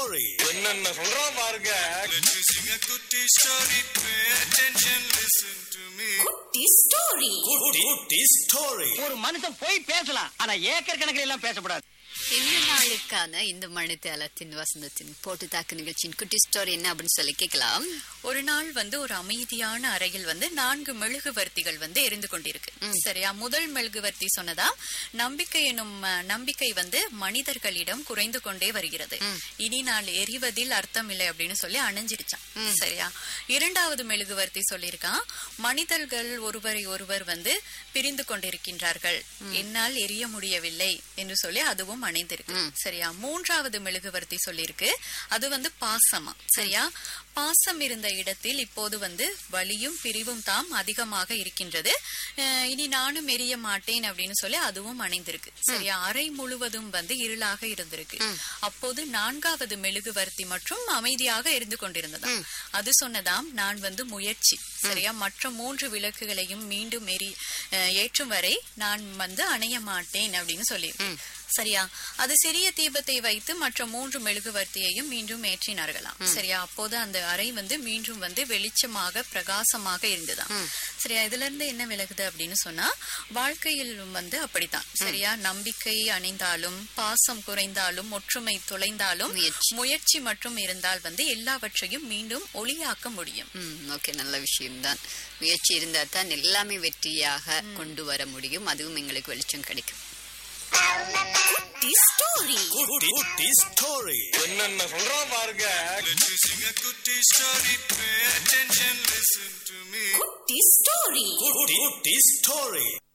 story. என்னென்ன சொல்றான் பாருங்க Let me sing a kutti story. Pay attention, listen to me. Kutti story Kutti, Kutti story. ஒரு மனுஷன் போய் பேசலாம் ஆனா ஏக்கர் கணக்கில் எல்லாம் பேசக்கூடாது இந்த நாளுக்கான இந்த மணித்தேலத்தின் வசந்தத்தின் போட்டு தாக்கு நிகழ்ச்சியின் குட்டி ஸ்டோரி என்ன அப்படின்னு சொல்லி கேட்கலாம் ஒரு நாள் வந்து ஒரு அமைதியான அறையில் வந்து நான்கு மெழுகுவர்த்திகள் வந்து எரிந்து கொண்டிருக்கு சரியா முதல் மெழுகுவர்த்தி சொன்னதா நம்பிக்கை எனும் அஹ், நம்பிக்கை வந்து மனிதர்களிடம் குறைந்து கொண்டே வருகிறது இனி நான் எரிவதில் அர்த்தம் இல்லை அப்படின்னு சொல்லி அணைஞ்சிருச்சான் சரியா இரண்டாவது மெழுகுவர்த்தி சொல்லியிருக்கான் மனிதர்கள் ஒருவரை ஒருவர் வந்து பிரிந்து கொண்டிருக்கின்றார்கள் என்னால் எரிய முடியவில்லை என்று சொல்லி அதுவும் அணைந்திருக்கு சரியா மூன்றாவது மெழுகுவர்த்தி சொல்லியிருக்கு அது வந்து பாசமா சரியா பாசம் இருந்த இடத்தில் இப்போது வந்து வலியும் பிரிவும் தாம் அதிகமாக இருக்கின்றது அஹ் இனி நானும் எரிய மாட்டேன் அப்படின்னு சொல்லி அதுவும் அணைந்திருக்கு சரியா அறை முழுவதும் வந்து இருளாக இருந்திருக்கு அப்போது நான்காவது மெழுகுவர்த்தி மற்றும் அமைதியாக இருந்து கொண்டிருந்ததாம் அது சொன்னதாம் நான் வந்து முயற்சி சரியா மற்ற மூன்று விளக்குகளையும் மீண்டும் எரி அஹ் ஏற்றும் வரை நான் வந்து அணைய மாட்டேன் அப்படின்னு சொல்லியிருக்கேன் சரியா அது சிறிய தீபத்தை வைத்து மற்ற மூன்று மெழுகுவர்த்தியையும் மீண்டும் ஏற்றினார்களாம் சரியா அப்போது அந்த அறை வந்து மீண்டும் வந்து வெளிச்சமாக பிரகாசமாக இருந்ததாம் சரியா இதுல இருந்து என்ன விலகுது அப்படின்னு சொன்னா வாழ்க்கையில் வந்து அப்படித்தான் சரியா நம்பிக்கை அணைந்தாலும் பாசம் குறைந்தாலும் ஒற்றுமை தொலைந்தாலும் முயற்சி. முயற்சி மற்றும் இருந்தால் வந்து எல்லாவற்றையும் மீண்டும் ஒளியாக்க முடியும் ம் ஓகே நல்ல விஷயம்தான் முயற்சி இருந்தா தான் எல்லாமே வெற்றியாக கொண்டு வர முடியும் அதுவும் எங்களுக்கு வெளிச்சம் கிடைக்கும் குட்டி ஸ்டோரி Kutti, Kutti story. என்னென்ன சொல்றான் பாருங்க Let me sing a kutti story. Pay attention, listen to me. Kutti story Kutti, Kutti story.